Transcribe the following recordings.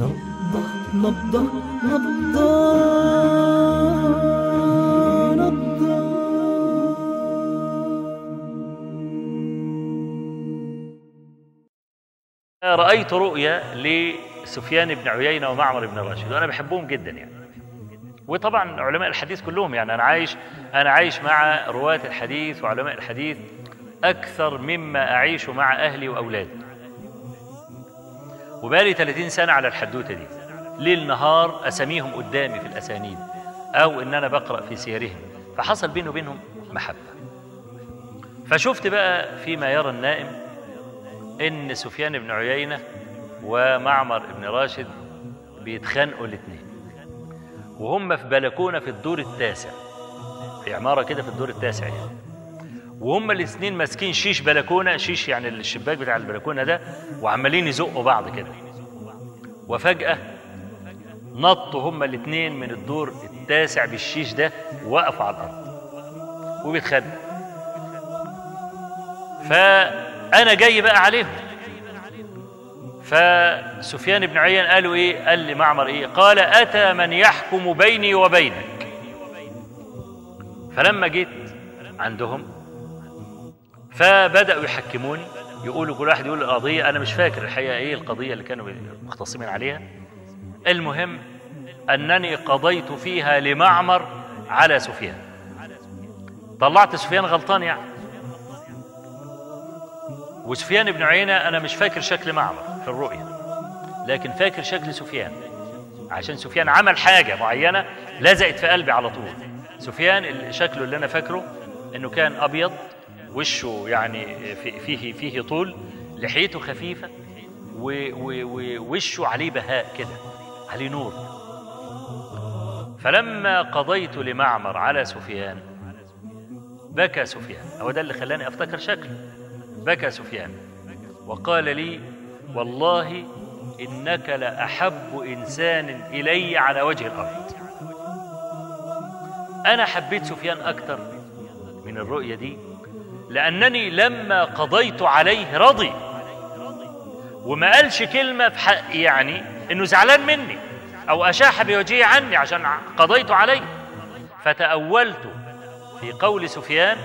نبضة نبضة نبضة رأيت رؤيا لسفيان بن عيينة ومعمر بن راشد وأنا بحبهم جدا يعني وطبعا علماء الحديث كلهم يعني أنا عايش أنا عايش مع رواة الحديث وعلماء الحديث أكثر مما أعيش مع أهلي وأولادي وبقالي 30 سنة على الحدوتة دي ليل نهار أساميهم قدامي في الأسانيد أو إن أنا بقرأ في سيرهم فحصل بيني وبينهم محبة فشفت بقى فيما يرى النائم ان سفيان بن عيينه ومعمر بن راشد بيتخانقوا الاثنين وهم في بلكونه في الدور التاسع في عماره كده في الدور التاسع يعني وهم الاثنين ماسكين شيش بلكونه شيش يعني الشباك بتاع البلكونه ده وعمالين يزقوا بعض كده وفجاه نطوا هما الاثنين من الدور التاسع بالشيش ده وقفوا على الارض وبيتخانقوا فانا جاي بقى عليهم فسفيان بن عيان قالوا ايه قال لي معمر ايه قال اتى من يحكم بيني وبينك فلما جيت عندهم فبداوا يحكموني يقولوا كل واحد يقول القضيه انا مش فاكر الحقيقه ايه القضيه اللي كانوا مختصمين عليها المهم انني قضيت فيها لمعمر على سفيان طلعت سفيان غلطان يعني وسفيان بن عيينة أنا مش فاكر شكل معمر في الرؤية لكن فاكر شكل سفيان عشان سفيان عمل حاجة معينة لزقت في قلبي على طول سفيان ال- شكله اللي أنا فاكره إنه كان أبيض وشه يعني في- فيه فيه طول لحيته خفيفة و- و- ووشه عليه بهاء كده عليه نور فلما قضيت لمعمر على سفيان بكى سفيان هو ده اللي خلاني افتكر شكله بكى سفيان وقال لي والله انك لاحب انسان الي على وجه الارض انا حبيت سفيان اكثر من الرؤيه دي لانني لما قضيت عليه رضي وما قالش كلمه في حقي يعني انه زعلان مني او اشاح بوجهه عني عشان قضيت عليه فتاولت في قول سفيان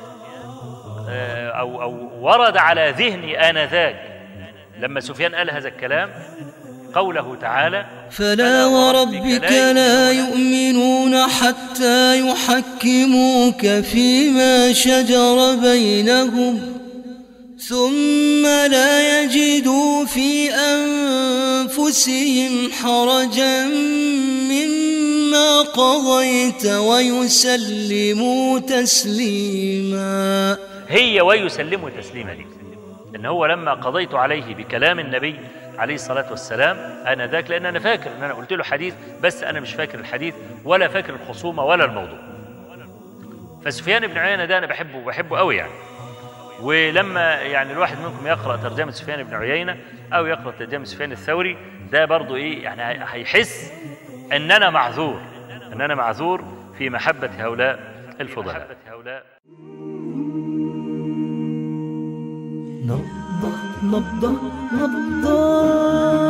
أو أو ورد على ذهني آنذاك لما سفيان قال هذا الكلام قوله تعالى فلا وربك لا يؤمنون حتى يحكموك فيما شجر بينهم ثم لا يجدوا في أنفسهم حرجا مما قضيت ويسلموا تسليما هي ويسلموا تسليما لي ان هو لما قضيت عليه بكلام النبي عليه الصلاه والسلام انا ذاك لان انا فاكر ان انا قلت له حديث بس انا مش فاكر الحديث ولا فاكر الخصومه ولا الموضوع فسفيان بن عيينه ده انا بحبه بحبه قوي يعني ولما يعني الواحد منكم يقرا ترجمه سفيان بن عيينه او يقرا ترجمه سفيان الثوري ده برضو ايه يعني هيحس ان انا معذور ان انا معذور في محبه هؤلاء الفضلاء نبضة نبضة نبضة